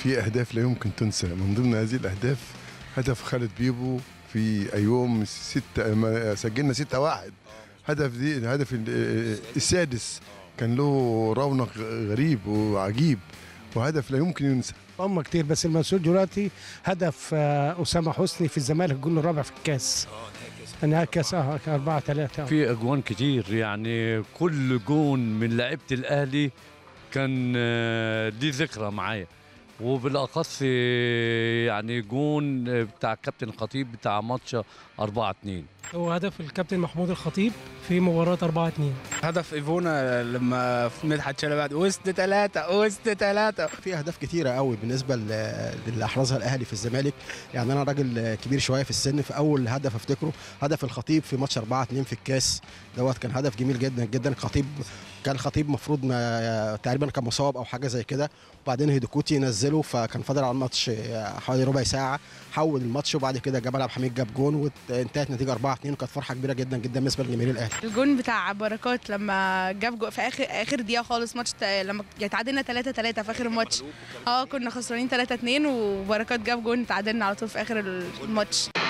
في اهداف لا يمكن تنسى من ضمن هذه الاهداف هدف خالد بيبو في يوم ستة ما سجلنا ستة واحد هدف دي الهدف ال- السادس كان له رونق غريب وعجيب وهدف لا يمكن ينسى هم كتير بس المنصور دلوقتي هدف آه، اسامه حسني في الزمالك الجول الرابع في الكاس انها كاس اه 4 3 في اجوان كتير يعني كل جون من لعيبه الاهلي كان آه، ليه ذكرى معايا وبالاخص آه، يعني جون آه، بتاع كابتن خطيب بتاع ماتش 4 2 هو هدف الكابتن محمود الخطيب في مباراة 4 2 هدف ايفونا لما مدحت شلبي بعد وسط ثلاثة وسط ثلاثة في اهداف كتيره قوي بالنسبه ل- للي احرزها الاهلي في الزمالك يعني انا راجل كبير شويه في السن في اول هدف افتكره هدف الخطيب في ماتش 4 2 في الكاس دوت كان هدف جميل جدا جدا الخطيب كان الخطيب مفروض ما تقريبا كان مصاب او حاجه زي كده وبعدين هيدوكوتي نزله فكان فاضل على الماتش حوالي ربع ساعه حول الماتش وبعد كده جمال عبد الحميد جاب جون وانتهت نتيجه 4 2 وكانت فرحه كبيره جدا جدا بالنسبه لجماهير الاهلي الجون بتاع بركات لما جاب جو في اخر اخر دقيقه خالص ماتش تا- لما اتعادلنا 3 3 في اخر الماتش اه كنا خسرانين 3 2 وبركات جاب جون تعادلنا على طول في اخر الماتش